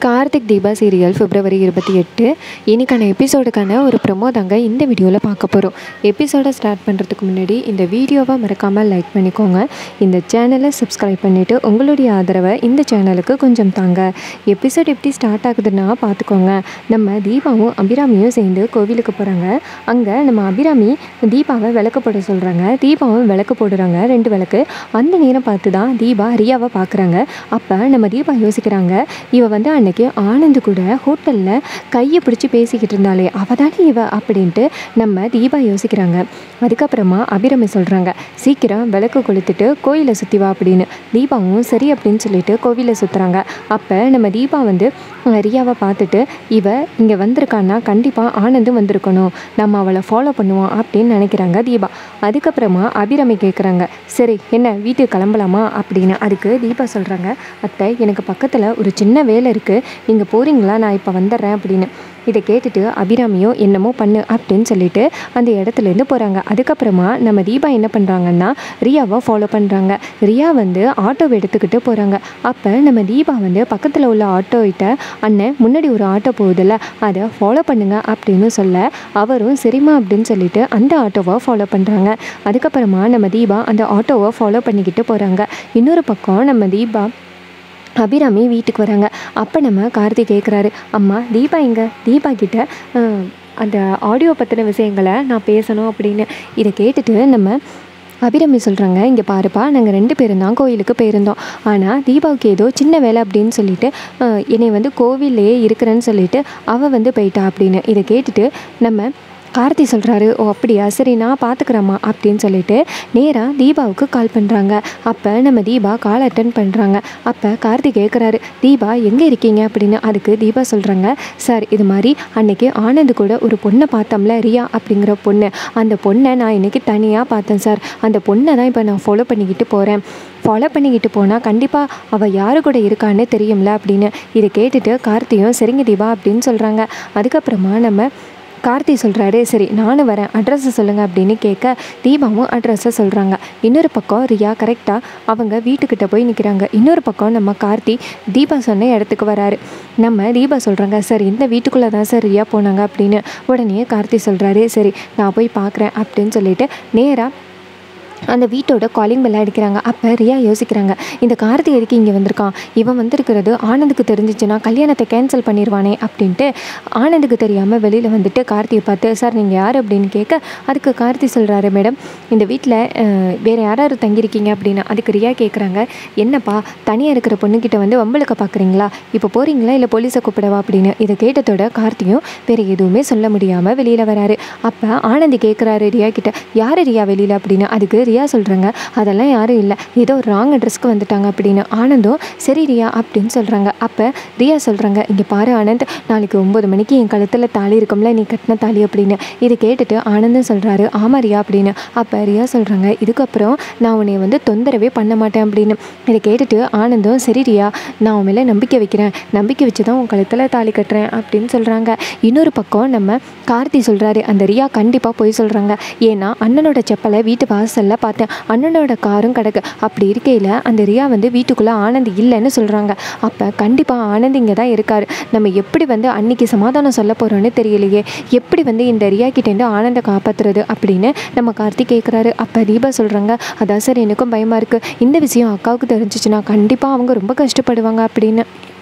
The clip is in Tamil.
கார்த்திக் தீபா சீரியல் பிப்ரவரி இருபத்தி எட்டு இன்னைக்கான எபிசோடுக்கான ஒரு ப்ரொமோ தாங்க இந்த வீடியோவில் பார்க்க போகிறோம் எபிசோடை ஸ்டார்ட் பண்ணுறதுக்கு முன்னாடி இந்த வீடியோவை மறக்காமல் லைக் பண்ணிக்கோங்க இந்த சேனலை சப்ஸ்கிரைப் பண்ணிவிட்டு உங்களுடைய ஆதரவை இந்த சேனலுக்கு கொஞ்சம் தாங்க எபிசோட் எப்படி ஸ்டார்ட் ஆகுதுன்னா பார்த்துக்கோங்க நம்ம தீபாவும் அபிராமியும் சேர்ந்து கோவிலுக்கு போகிறாங்க அங்கே நம்ம அபிராமி தீபாவை விளக்கு போட சொல்கிறாங்க தீபாவும் விளக்கு போடுறாங்க ரெண்டு விளக்கு அந்த நேரம் பார்த்து தான் தீபா ரியாவை பார்க்குறாங்க அப்போ நம்ம தீபா யோசிக்கிறாங்க இவ வந்து அன்னைக்கு ஆனந்த் கூட ஹோட்டலில் கையை பிடிச்சி பேசிக்கிட்டு இருந்தாலே அவ தானே இவ அப்படின்ட்டு நம்ம தீபா யோசிக்கிறாங்க அதுக்கப்புறமா அபிராமி சொல்கிறாங்க சீக்கிரம் விளக்கு கொளுத்துட்டு கோயிலை சுற்றி வா அப்படின்னு தீபாவும் சரி அப்படின்னு சொல்லிட்டு கோவிலை சுற்றுறாங்க அப்போ நம்ம தீபா வந்து அஹ், ரியாவை பார்த்துட்டு இவ இங்கே வந்திருக்கான்னா கண்டிப்பாக ஆனந்தும் வந்திருக்கணும் நம்ம அவளை ஃபாலோ பண்ணுவோம் அப்படின்னு நினைக்கிறாங்க தீபா அதுக்கப்புறமா அபிராமி கேட்குறாங்க சரி என்ன வீட்டுக்கு கிளம்பலாமா அப்படின்னு அதுக்கு தீபா சொல்கிறாங்க அத்தை எனக்கு பக்கத்தில் ஒரு சின்ன வேலை இருக்குது நீங்கள் போகிறீங்களா நான் இப்போ வந்துடுறேன் அப்படின்னு இதை கேட்டுட்டு அபிராமியும் என்னமோ பண்ணு அப்படின்னு சொல்லிட்டு அந்த இடத்துலேருந்து போகிறாங்க அதுக்கப்புறமா நம்ம தீபா என்ன பண்ணுறாங்கன்னா ரியாவை ஃபாலோ பண்ணுறாங்க ரியா வந்து ஆட்டோவை எடுத்துக்கிட்டு போகிறாங்க அப்போ நம்ம தீபா வந்து பக்கத்தில் உள்ள ஆட்டோகிட்ட அண்ணன் முன்னாடி ஒரு ஆட்டோ போகுதுல்ல அதை ஃபாலோ பண்ணுங்க அப்படின்னு சொல்ல அவரும் சரிம்மா அப்படின்னு சொல்லிட்டு அந்த ஆட்டோவை ஃபாலோ பண்ணுறாங்க அதுக்கப்புறமா நம்ம தீபா அந்த ஆட்டோவை ஃபாலோ பண்ணிக்கிட்டு போகிறாங்க இன்னொரு பக்கம் நம்ம தீபா அபிராமி வீட்டுக்கு வராங்க அப்போ நம்ம கார்த்தி கேட்குறாரு அம்மா தீபா எங்க தீபா கிட்ட அஹ், அந்த ஆடியோ பற்றின விஷயங்களை நான் பேசணும் அப்படின்னு இதை கேட்டுட்டு நம்ம அபிராமி சொல்கிறாங்க இங்கே பாருப்பா நாங்கள் ரெண்டு பேரும் தான் கோயிலுக்கு போயிருந்தோம் ஆனால் தீபாவுக்கு ஏதோ சின்ன வேலை அப்படின்னு சொல்லிட்டு அஹ், என்னை வந்து கோவில்லையே இருக்கிறேன்னு சொல்லிட்டு அவள் வந்து போயிட்டா அப்படின்னு இதை கேட்டுட்டு நம்ம கார்த்தி சொல்கிறாரு ஓ அப்படியா சரி நான் பார்த்துக்கிறேம்மா அப்படின்னு சொல்லிட்டு நேராக தீபாவுக்கு கால் பண்ணுறாங்க அப்போ நம்ம தீபா கால் அட்டன் பண்ணுறாங்க அப்போ கார்த்தி கேட்குறாரு தீபா எங்கே இருக்கீங்க அப்படின்னு அதுக்கு தீபா சொல்கிறாங்க சார் இது மாதிரி அன்னைக்கு ஆனந்த் கூட ஒரு பொண்ணை பார்த்தோம்ல ரியா அப்படிங்கிற பொண்ணு அந்த பொண்ணை நான் இன்னைக்கு தனியாக பார்த்தேன் சார் அந்த பொண்ணை தான் இப்போ நான் ஃபாலோ பண்ணிக்கிட்டு போகிறேன் ஃபாலோ பண்ணிக்கிட்டு போனால் கண்டிப்பாக அவள் யாரு கூட இருக்கான்னு தெரியும்ல அப்படின்னு இதை கேட்டுட்டு கார்த்தியும் சரிங்க தீபா அப்படின்னு சொல்கிறாங்க அதுக்கப்புறமா நம்ம கார்த்தி சொல்கிறாரு சரி நானும் வரேன் அட்ரஸை சொல்லுங்கள் அப்படின்னு கேட்க தீபாவும் அட்ரஸை சொல்கிறாங்க இன்னொரு பக்கம் ரியா கரெக்டாக அவங்க வீட்டுக்கிட்ட போய் நிற்கிறாங்க இன்னொரு பக்கம் நம்ம கார்த்தி தீபா சொன்ன இடத்துக்கு வராரு நம்ம தீபா சொல்கிறாங்க சார் இந்த வீட்டுக்குள்ளே தான் சார் ரியா போனாங்க அப்படின்னு உடனே கார்த்தி சொல்கிறாரு சரி நான் போய் பார்க்குறேன் அப்படின்னு சொல்லிட்டு நேராக அந்த வீட்டோட காலிங் பெல் அடிக்கிறாங்க அப்போ ரியா யோசிக்கிறாங்க இந்த கார்த்தி எதுக்கு இங்கே வந்திருக்கான் இவன் வந்திருக்கிறது ஆனந்துக்கு தெரிஞ்சிச்சுன்னா கல்யாணத்தை கேன்சல் பண்ணிடுவானே அப்படின்ட்டு ஆனந்துக்கு தெரியாமல் வெளியில் வந்துட்டு கார்த்தியை பார்த்து சார் நீங்கள் யார் அப்படின்னு கேட்க அதுக்கு கார்த்தி சொல்கிறாரு மேடம் இந்த வீட்டில் வேறு யாராவது தங்கியிருக்கீங்க அப்படின்னு அதுக்கு ரியா கேட்குறாங்க என்னப்பா தனியாக இருக்கிற பொண்ணுக்கிட்ட வந்து வம்பளுக்க பார்க்குறீங்களா இப்போ போகிறீங்களா இல்லை போலீஸை கூப்பிடவா அப்படின்னு இதை கேட்டதோட கார்த்தியும் வேறு எதுவுமே சொல்ல முடியாமல் வெளியில் வராரு அப்போ ஆனந்தி கேட்குறாரு ரியா கிட்ட யார் ரியா வெளியில் அப்படின்னு அதுக்கு ரியா சொல்கிறாங்க அதெல்லாம் யாரும் இல்லை ஏதோ ஒரு ராங் அட்ரஸ்க்கு வந்துட்டாங்க அப்படின்னு ஆனந்தும் சரி ரியா அப்படின்னு சொல்கிறாங்க அப்போ ரியா சொல்கிறாங்க இங்கே பாரு ஆனந்த் நாளைக்கு ஒம்பது மணிக்கு என் கழுத்தில் தாலி இருக்கும்ல நீ கட்டின தாலி அப்படின்னு இதை கேட்டுட்டு ஆனந்தும் சொல்கிறாரு ஆமாம் ரியா அப்படின்னு அப்போ ரியா சொல்கிறாங்க இதுக்கப்புறம் நான் உன்னை வந்து தொந்தரவே பண்ண மாட்டேன் அப்படின்னு இதை கேட்டுட்டு ஆனந்தும் சரி ரியா நான் உன் மேலே நம்பிக்கை வைக்கிறேன் நம்பிக்கை வச்சு தான் உன் கழுத்தில் தாலி கட்டுறேன் அப்படின்னு சொல்கிறாங்க இன்னொரு பக்கம் நம்ம கார்த்தி சொல்கிறாரு அந்த ரியா கண்டிப்பாக போய் சொல்கிறாங்க ஏன்னா அண்ணனோட செப்பலை வீட்டு வாசலில் பார்த்தேன் அண்ணனோட காரும் கிடக்கு அப்படி இருக்கையில் அந்த ரியா வந்து வீட்டுக்குள்ளே ஆனந்த் இல்லைன்னு சொல்கிறாங்க அப்போ கண்டிப்பாக ஆனந்த் இங்கே தான் இருக்கார் நம்ம எப்படி வந்து அன்னைக்கு சமாதானம் சொல்ல போகிறோன்னு தெரியலையே எப்படி வந்து இந்த ரியா கிட்டேருந்து ஆனந்தை காப்பாற்றுறது அப்படின்னு நம்ம கார்த்திக் கேட்குறாரு அப்போ தீபா சொல்கிறாங்க அதான் சார் எனக்கும் பயமாக இருக்குது இந்த விஷயம் அக்காவுக்கு தெரிஞ்சிச்சுன்னா கண்டிப்பாக அவங்க ரொம்ப கஷ்டப்படுவாங்க அப்படின்னு